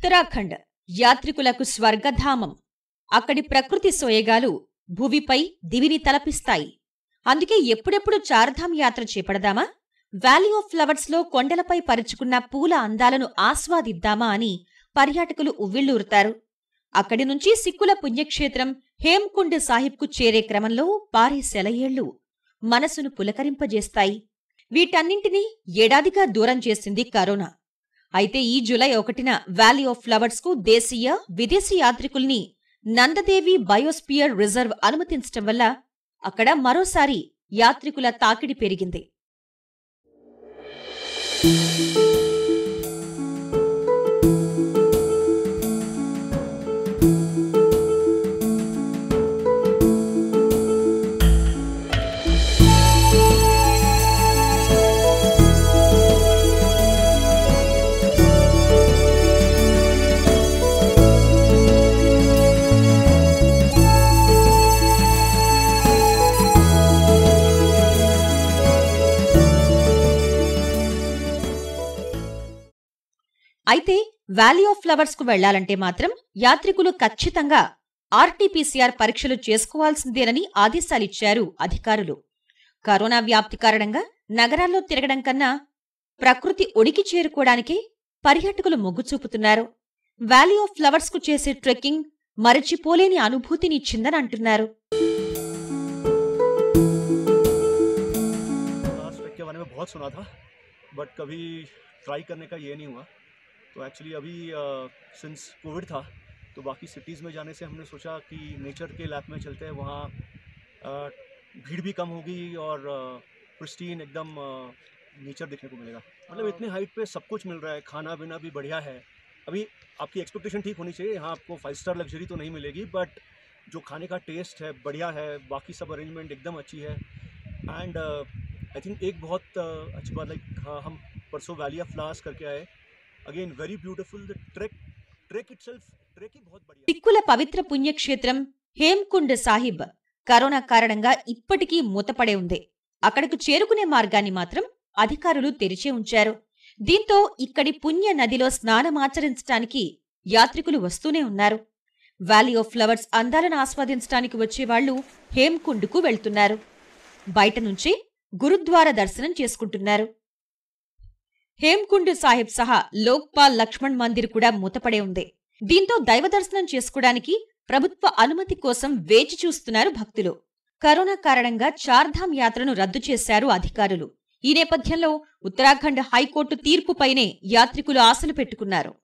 ఉత్తరాఖండ్ యాత్రికులకు స్వర్గధామం అక్కడి ప్రకృతి సోయగాలు భువిపై దివిని తలపిస్తాయి అందుకే ఎప్పుడెప్పుడు చార్ధామ్ యాత్ర చేపడదామా వ్యాలీ ఆఫ్ ఫ్లవర్స్ లో కొండలపై పరుచుకున్న పూల అందాలను ఆస్వాదిద్దామా అని పర్యాటకులు ఉవ్విళ్లూరుతారు అక్కడి నుంచి సిక్కుల పుణ్యక్షేత్రం హేమ్కుండ్ సాహిబ్కు చేరే క్రమంలో పారే సెలయేళ్లు మనసును పులకరింపజేస్తాయి వీటన్నింటినీ ఏడాదిగా దూరం చేసింది కరోనా అయితే ఈ జులై ఒకటిన వ్యాలీ ఆఫ్ ఫ్లవర్స్ కు దేశీయ విదేశీ యాత్రికుల్ని నందదేవి బయోస్పియర్ రిజర్వ్ అనుమతించటం వల్ల అక్కడ మరోసారి యాత్రికుల తాకిడి పెరిగింది అయితే వ్యాలీ ఆఫ్ ఫ్లవర్స్ కు వెళ్లాలంటే మాత్రం యాత్రికులు ఖచ్చితంగా ఆర్టీపీసీఆర్ పరీక్షలు చేసుకోవాల్సిందేనని ఆదేశాలిచ్చారు అధికారులు కరోనా వ్యాప్తి కారణంగా నగరాల్లో తిరగడం కన్నా ప్రకృతి ఒడికి చేరుకోవడానికే పర్యాటకులు మొగ్గు చూపుతున్నారు వ్యాలీ ఆఫ్ ఫ్లవర్స్ కు చేసే ట్రెక్కింగ్ మరచిపోలేని అనుభూతిని ఇచ్చిందని అంటున్నారు लास्ट ट्रैक के बारे में बहुत सुना था बट कभी ट्राई करने का ये नहीं हुआ तो एक्चुअली अभी सिंस कोविड था तो बाकी सिटीज़ में जाने से हमने सोचा कि नेचर के लैब में चलते हैं वहाँ अ, भीड़ भी कम होगी और प्रिस्टीन एकदम नेचर देखने को मिलेगा मतलब इतने हाइट पे सब कुछ मिल रहा है खाना पीना भी बढ़िया है अभी आपकी एक्सपेक्टेशन ठीक होनी चाहिए यहाँ आपको फाइव स्टार लग्जरी तो नहीं मिलेगी बट जो खाने का टेस्ट है बढ़िया है बाकी सब अरेंजमेंट एकदम अच्छी है एंड आई थिंक एक बहुत uh, अच्छी बात लाइक हाँ हम परसों वैली ऑफ फ्लावर्स करके आए again very beautiful the track track itself track ही बहुत बढ़िया సిక్కుల పవిత్ర పుణ్యక్షేత్రం హేమ్కుండ్ సాహిబ్ కరోనా కారణంగా ఇప్పటికీ మూతపడే ఉంది అక్కడకు చేరుకునే మార్గాన్ని మాత్రం అధికారులు తెరిచే ఉంచారు దీంతో ఇక్కడి పుణ్య నదిలో స్నానమాచరించటానికి యాత్రికులు వస్తూనే ఉన్నారు వ్యాలీ ఆఫ్ ఫ్లవర్స్ అందాలను ఆస్వాదించడానికి వచ్చేవాళ్లు హేమ్కుండ్కు వెళ్తున్నారు బయట నుంచి గురుద్వార దర్శనం చేసుకుంటున్నారు హేమ్కుండ్ సాహిబ్ సహా లోక్పాల్ లక్ష్మణ్ మందిర్ కూడా మూతపడే ఉంది దీంతో దైవ దర్శనం చేసుకోవడానికి ప్రభుత్వ అనుమతి కోసం వేచి చూస్తున్నారు భక్తులు కరోనా కారణంగా చార్ధామ్ యాత్రను రద్దు చేశారు అధికారులు ఈ నేపథ్యంలో ఉత్తరాఖండ్ హైకోర్టు తీర్పుపైనే యాత్రికులు ఆశలు పెట్టుకున్నారు